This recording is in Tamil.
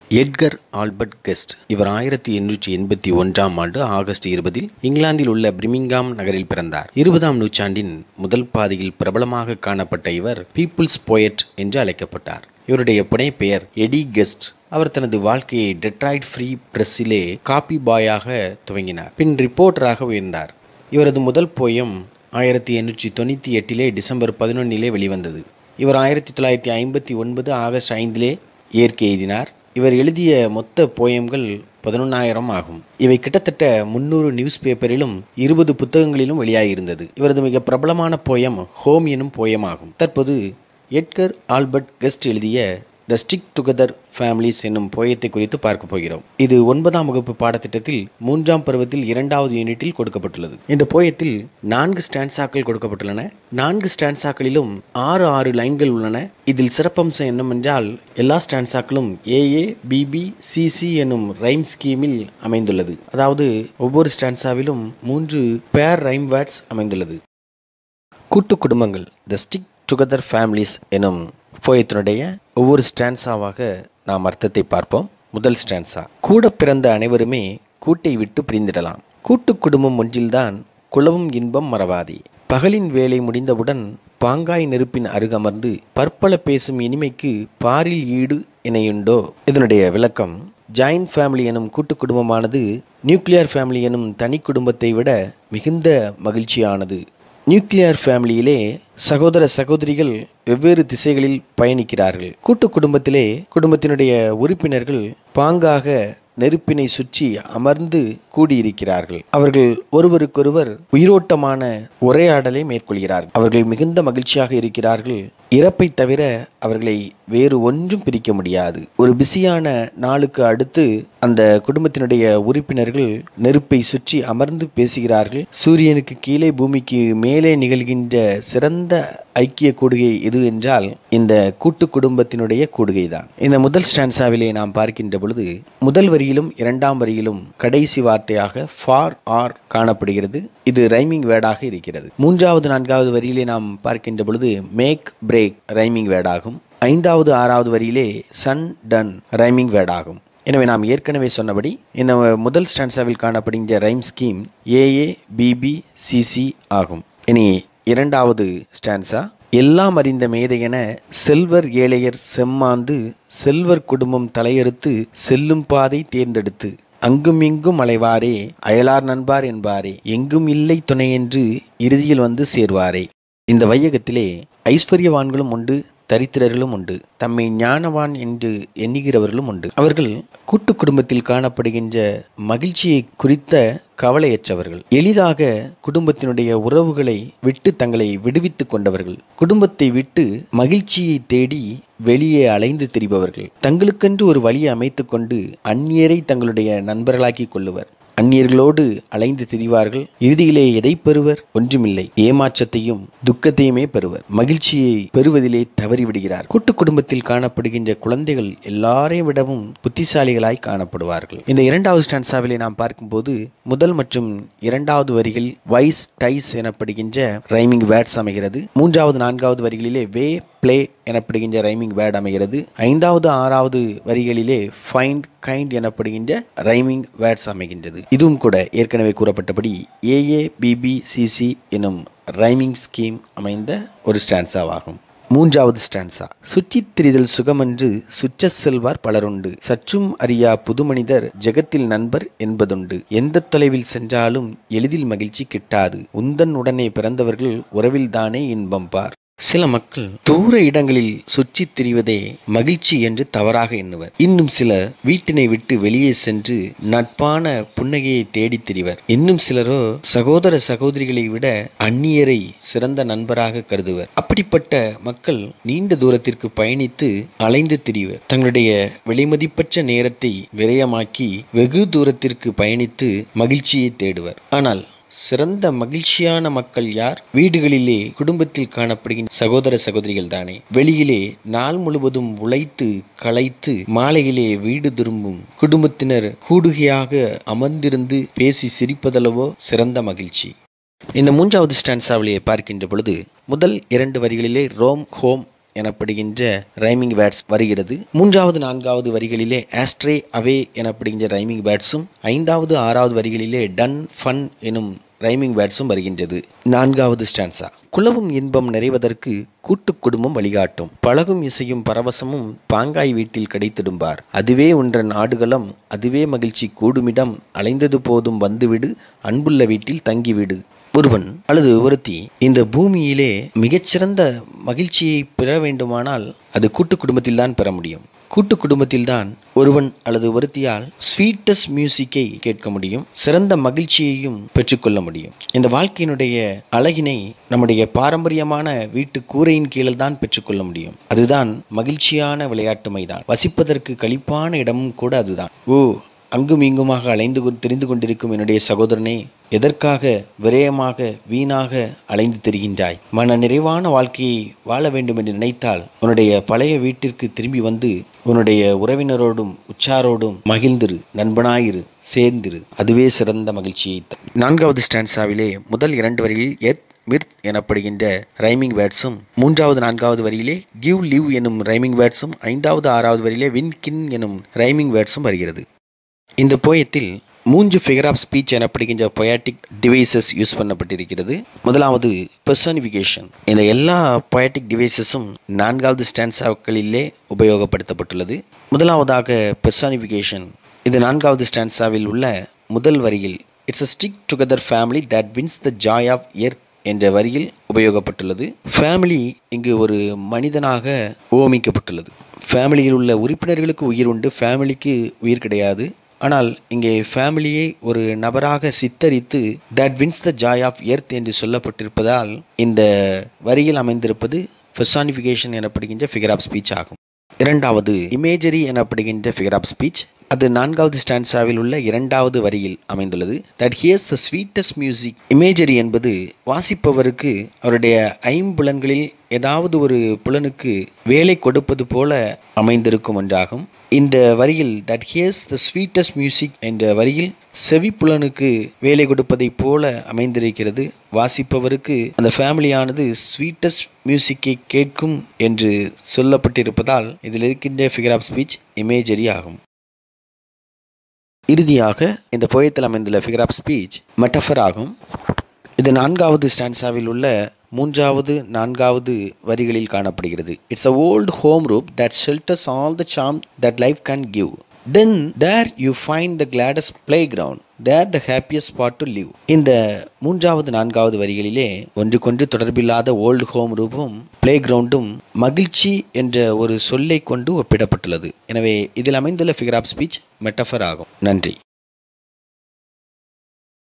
எட்கர் ஆல்பர்ட் கெஸ்ட் இவர் ஆயிரத்தி எண்ணூற்றி எண்பத்தி ஒன்றாம் ஆண்டு ஆகஸ்ட் இருபதில் இங்கிலாந்தில் உள்ள பிரிமிங்காம் நகரில் பிறந்தார் இருபதாம் நூற்றாண்டின் முதல் பாதியில் பிரபலமாக காணப்பட்ட இவர் பீப்புள்ஸ் போயட் என்று அழைக்கப்பட்டார் இவருடைய புனைப்பெயர் எடி கெஸ்ட் அவர் தனது வாழ்க்கையை டெட்ராய்ட் ஃப்ரீ பிரஸ்ஸிலே காப்பி பாயாக துவங்கினார் பின் ரிப்போர்ட்டராக உயர்ந்தார் இவரது முதல் போயம் ஆயிரத்தி எண்ணூற்றி தொண்ணூற்றி எட்டிலே டிசம்பர் பதினொன்னிலே வெளிவந்தது இவர் ஆயிரத்தி தொள்ளாயிரத்தி ஐம்பத்தி ஒன்பது ஆகஸ்ட் ஐந்திலே இயற்கை எழுதினார் இவர் எழுதிய மொத்த போயம்கள் பதினொன்னாயிரம் ஆகும் இவை கிட்டத்தட்ட முன்னூறு நியூஸ் பேப்பரிலும் இருபது புத்தகங்களிலும் வெளியாகியிருந்தது இவரது மிக பிரபலமான போயம் ஹோம் எனும் போயம் ஆகும் தற்போது எட்கர் ஆல்பர்ட் கெஸ்ட் எழுதிய த ஸ்டிக் டுகெதர் ஃபேமிலிஸ் என்னும் போயத்தை குறித்து பார்க்க போகிறோம் இது ஒன்பதாம் வகுப்பு பாடத்திட்டத்தில் மூன்றாம் பருவத்தில் இரண்டாவது யூனிட்டில் கொடுக்கப்பட்டுள்ளது இந்த போயத்தில் நான்கு ஸ்டான்சாக்கள் கொடுக்கப்பட்டுள்ளன நான்கு ஸ்டான்சாக்களிலும் ஆறு ஆறு லைன்கள் உள்ளன இதில் சிறப்பம்சம் என்னவென்றால் எல்லா ஸ்டான்சாக்களும் ஏஏ பிபி சிசி என்னும் ரைம் ஸ்கீமில் அமைந்துள்ளது அதாவது ஒவ்வொரு ஸ்டான்சாவிலும் மூன்று பேர் ரைம் வேர்ட்ஸ் அமைந்துள்ளது கூட்டு குடும்பங்கள் த ஸ்டிக் டுகெதர் ஃபேமிலிஸ் எனும் போயத்தினுடைய ஒவ்வொரு ஸ்டான்ஸாவாக நாம் அர்த்தத்தை பார்ப்போம் முதல் ஸ்டான்ஸா கூட பிறந்த அனைவருமே கூட்டை விட்டு பிரிந்திடலாம் கூட்டு குடும்பம் ஒன்றில்தான் குளவும் இன்பம் மறவாதி பகலின் வேலை முடிந்தவுடன் பாங்காய் நெருப்பின் அருகமர்ந்து பற்பல பேசும் இனிமைக்கு பாரில் ஈடு இணையுண்டோ இதனுடைய விளக்கம் ஜாயின்ட் ஃபேமிலி எனும் கூட்டு குடும்பமானது நியூக்ளியர் ஃபேமிலி எனும் தனி குடும்பத்தை விட மிகுந்த மகிழ்ச்சியானது நியூக்ளியர் ஃபேமிலியிலே சகோதர சகோதரிகள் வெவ்வேறு திசைகளில் பயணிக்கிறார்கள் கூட்டு குடும்பத்திலே குடும்பத்தினுடைய உறுப்பினர்கள் பாங்காக நெருப்பினை சுற்றி அமர்ந்து கூடியிருக்கிறார்கள் அவர்கள் ஒருவருக்கொருவர் உயிரோட்டமான உரையாடலை மேற்கொள்கிறார்கள் அவர்கள் மிகுந்த மகிழ்ச்சியாக இருக்கிறார்கள் இறப்பை தவிர அவர்களை வேறு ஒன்றும் பிரிக்க முடியாது ஒரு பிஸியான நாளுக்கு அடுத்து அந்த குடும்பத்தினுடைய உறுப்பினர்கள் நெருப்பை சுற்றி அமர்ந்து பேசுகிறார்கள் சூரியனுக்கு கீழே பூமிக்கு மேலே நிகழ்கின்ற சிறந்த ஐக்கிய கூடுகை எது என்றால் இந்த கூட்டு குடும்பத்தினுடைய கூடுகை தான் இந்த முதல் ஸ்டான்சாவிலே நாம் பார்க்கின்ற பொழுது முதல் வரியிலும் இரண்டாம் வரியிலும் கடைசி வார்த்தையாக ஃபார் ஆர் காணப்படுகிறது இது ரைமிங் வேர்டாக இருக்கிறது மூன்றாவது நான்காவது வரியிலே நாம் பார்க்கின்ற பொழுது மேக் பிரேக் ரைமிங் வேர்டாகும் ஐந்தாவது ஆறாவது வரியிலே சன் டன் ரைமிங் வேர்டாகும் எனவே நாம் ஏற்கனவே சொன்னபடி இந்த முதல் ஸ்டான்சாவில் காணப்படுகின்ற rhyme scheme A A B B C C ஆகும் இனி இரண்டாவது ஸ்டான்சா எல்லாம் அறிந்த மேதையென செல்வர் ஏழையர் செம்மாந்து செல்வர் குடும்பம் தலையறுத்து செல்லும் பாதை தேர்ந்தெடுத்து அங்கும் இங்கும் அலைவாரே அயலார் நண்பார் என்பாரே எங்கும் இல்லை துணையென்று இறுதியில் வந்து சேர்வாரே இந்த வையகத்திலே ஐஸ்வர்யவான்களும் உண்டு தரித்திரர்களும் உண்டு தம்மை ஞானவான் என்று எண்ணுகிறவர்களும் உண்டு அவர்கள் கூட்டு குடும்பத்தில் காணப்படுகின்ற மகிழ்ச்சியை குறித்த கவலையற்றவர்கள் எளிதாக குடும்பத்தினுடைய உறவுகளை விட்டு தங்களை விடுவித்துக் கொண்டவர்கள் குடும்பத்தை விட்டு மகிழ்ச்சியை தேடி வெளியே அலைந்து திரிபவர்கள் தங்களுக்கென்று ஒரு வழியை அமைத்துக் கொண்டு அந்நியரை தங்களுடைய நண்பர்களாக்கி கொள்ளுவர் அந்நியர்களோடு அலைந்து திரிவார்கள் இறுதியிலே எதை பெறுவர் ஒன்றுமில்லை ஏமாற்றத்தையும் துக்கத்தையுமே பெறுவர் மகிழ்ச்சியை பெறுவதிலே தவறிவிடுகிறார் கூட்டு குடும்பத்தில் காணப்படுகின்ற குழந்தைகள் எல்லாரையும் விடவும் புத்திசாலிகளாய் காணப்படுவார்கள் இந்த இரண்டாவது ஸ்டான்சாவிலே நாம் பார்க்கும்போது முதல் மற்றும் இரண்டாவது வரிகள் வைஸ் டைஸ் எனப்படுகின்ற ரைமிங் வேர்ட்ஸ் அமைகிறது மூன்றாவது நான்காவது வரிகளிலே வே பிளே எனப்படுகின்ற ரைமிங் வேர்ட் அமைகிறது ஐந்தாவது ஆறாவது வரிகளிலே ஃபைண்ட் கைண்ட் எனப்படுகின்ற ரைமிங் வேர்ட்ஸ் அமைகின்றது இதுவும் கூட ஏற்கனவே கூறப்பட்டபடி ஏஏ பிபி சிசி எனும் ரைமிங் ஸ்கீம் அமைந்த ஒரு ஸ்டான்ஸாவாகும் மூன்றாவது ஸ்டான்சா சுற்றித் திரிதல் சுகமன்று சுற்றச் செல்வார் பலருண்டு சற்றும் அறியா புது மனிதர் ஜெகத்தில் நண்பர் என்பதுண்டு எந்த தொலைவில் சென்றாலும் எளிதில் மகிழ்ச்சி கிட்டாது உந்தன் உடனே பிறந்தவர்கள் உறவில்தானே இன்பம் பார் சில மக்கள் தூர இடங்களில் சுற்றித் திரிவதே மகிழ்ச்சி என்று தவறாக எண்ணுவர் இன்னும் சிலர் வீட்டினை விட்டு வெளியே சென்று நட்பான புன்னகையை தேடித் திரிவர் இன்னும் சிலரோ சகோதர சகோதரிகளை விட அந்நியரை சிறந்த நண்பராக கருதுவர் அப்படிப்பட்ட மக்கள் நீண்ட தூரத்திற்கு பயணித்து அலைந்து திரிவர் தங்களுடைய விலைமதிப்பற்ற நேரத்தை விரயமாக்கி வெகு தூரத்திற்கு பயணித்து மகிழ்ச்சியை தேடுவர் ஆனால் சிறந்த மகிழ்ச்சியான மக்கள் யார் வீடுகளிலே குடும்பத்தில் காணப்படுகின்ற சகோதர சகோதரிகள் தானே வெளியிலே நாள் முழுவதும் உழைத்து களைத்து மாலையிலே வீடு திரும்பும் குடும்பத்தினர் கூடுகையாக அமர்ந்திருந்து பேசி சிரிப்பதளவோ சிறந்த மகிழ்ச்சி இந்த மூன்றாவது ஸ்டான்சாவிலே பார்க்கின்ற பொழுது முதல் இரண்டு வரிகளிலே ரோம் ஹோம் எனப்படுகின்ற ரைமிங் வேர்ட்ஸ் வருகிறது மூன்றாவது நான்காவது வரிகளிலே ஆஸ்ட்ரே அவே எனப்படுகின்ற ரைமிங் வேர்ட்ஸும் ஐந்தாவது ஆறாவது வரிகளிலே டன் ஃபன் எனும் ரைமிங் வேர்ட்ஸும் வருகின்றது நான்காவது ஸ்டான்சா குலவும் இன்பம் நிறைவதற்கு கூட்டு குடும்பம் வழிகாட்டும் பழகும் இசையும் பரவசமும் பாங்காய் வீட்டில் கிடைத்திடும்பார் அதுவே ஒன்றன் ஆடுகளம் அதுவே மகிழ்ச்சி கூடுமிடம் அலைந்தது போதும் வந்துவிடு அன்புள்ள வீட்டில் தங்கிவிடு ஒருவன் அல்லது ஒருத்தி இந்த பூமியிலே மிகச்சிறந்த மகிழ்ச்சியை பெற வேண்டுமானால் அது கூட்டு குடும்பத்தில் தான் பெற முடியும் கூட்டு குடும்பத்தில்தான் ஒருவன் அல்லது ஒருத்தியால் ஸ்வீட்டஸ்ட் மியூசிக்கை கேட்க முடியும் சிறந்த மகிழ்ச்சியையும் பெற்றுக்கொள்ள முடியும் இந்த வாழ்க்கையினுடைய அழகினை நம்முடைய பாரம்பரியமான வீட்டு கூரையின் கீழே தான் பெற்றுக்கொள்ள முடியும் அதுதான் மகிழ்ச்சியான விளையாட்டு மைதான் வசிப்பதற்கு களிப்பான இடமும் கூட அதுதான் ஓ அங்கும் இங்குமாக அலைந்து கொ- திரிந்து கொண்டிருக்கும் என்னுடைய சகோதரனே எதற்காக விரயமாக வீணாக அலைந்து திரிகின்றாய் மன நிறைவான வாழ்க்கையை வாழ வேண்டும் என்று நினைத்தால் உன்னுடைய பழைய வீட்டிற்கு திரும்பி வந்து உன்னுடைய உறவினரோடும் உச்சாரோடும் மகிழ்ந்திரு நண்பனாயிரு சேர்ந்திரு அதுவே சிறந்த மகிழ்ச்சியை தரும். நான்காவது ஸ்டான்ஸாவிலே முதல் இரண்டு வரிகளில் எத் மிர்த் எனப்படுகின்ற ரைமிங் வேர்ட்ஸும் மூன்றாவது நான்காவது வரியிலே கிவ் லிவ் எனும் ரைமிங் வேர்ட்ஸும் ஐந்தாவது ஆறாவது வரியிலே வின் கின் எனும் ரைமிங் வேர்ட்ஸும் வருகிறது இந்த போயத்தில் மூன்று ஃபிகர் ஆஃப் ஸ்பீச் எனப்படுகின்ற பொயாட்டிக் டிவைசஸ் யூஸ் பண்ணப்பட்டிருக்கிறது முதலாவது பெர்சனிஃபிகேஷன் இந்த எல்லா பொயாட்டிக் டிவைசஸும் நான்காவது ஸ்டான்ஸாக்களிலே உபயோகப்படுத்தப்பட்டுள்ளது முதலாவதாக பெர்சனிஃபிகேஷன் இது நான்காவது ஸ்டான்ஸாவில் உள்ள முதல் வரியில் it's a stick together family that wins the joy of earth என்ற வரியில் உபயோகப்பட்டுள்ளது ஃபேமிலி இங்கு ஒரு மனிதனாக ஓமிக்கப்பட்டுள்ளது ஃபேமிலியில் உள்ள உறுப்பினர்களுக்கு உயிர் உண்டு ஃபேமிலிக்கு உயிர் கிடையாது ஆனால் இங்கே ஃபேமிலியை ஒரு நபராக சித்தரித்து that wins the joy of earth என்று சொல்லப்பட்டிருப்பதால் இந்த வரியில் அமைந்திருப்பது பெர்சானிஃபிகேஷன் எனப்படுகின்ற ஃபிகர் ஆஃப் ஸ்பீச் ஆகும் இரண்டாவது இமேஜரி எனப்படுகின்ற ஃபிகர் ஆஃப் ஸ்பீச் அது நான்காவது ஸ்டான்ஸாவில் உள்ள இரண்டாவது வரியில் அமைந்துள்ளது that hears the sweetest music imagery என்பது வாசிப்பவருக்கு அவருடைய ஐம்புலன்களில் ஏதாவது ஒரு புலனுக்கு வேலை கொடுப்பது போல அமைந்திருக்கும் ஒன்றாகும் இந்த வரியில் that hears the sweetest music என்ற வரியில் செவிப்புலனுக்கு வேலை கொடுப்பதைப் போல அமைந்திருக்கிறது வாசிப்பவருக்கு அந்த ஃபேமிலியானது ஸ்வீட்டஸ்ட் மியூசிக்கை கேட்கும் என்று சொல்லப்பட்டிருப்பதால் இதில் இருக்கின்ற ஃபிகர் ஆஃப் ஸ்பீச் இமேஜரி ஆகும் இறுதியாக இந்த போயத்தில் அமைந்துள்ள ஃபிகர் ஆஃப் ஸ்பீச் மெட்டஃபர் ஆகும் இது நான்காவது ஸ்டான்ஸாவில் உள்ள மூன்றாவது நான்காவது வரிகளில் காணப்படுகிறது it's a old home roof that shelters all the charm that life can give then there you find the gladdest playground there the happiest spot to live இந்த மூன்றாவது நான்காவது வரிகளிலே ஒன்றுக்கொன்று தொடர்பில்லாத ஓல்டு ஹோம் ரூபும் பிளே கிரவுண்டும் மகிழ்ச்சி என்ற ஒரு சொல்லை கொண்டு ஒப்பிடப்பட்டுள்ளது எனவே இதில் அமைந்துள்ள ஃபிகர் ஆஃப் ஸ்பீச் மெட்டஃபர் ஆகும் நன்றி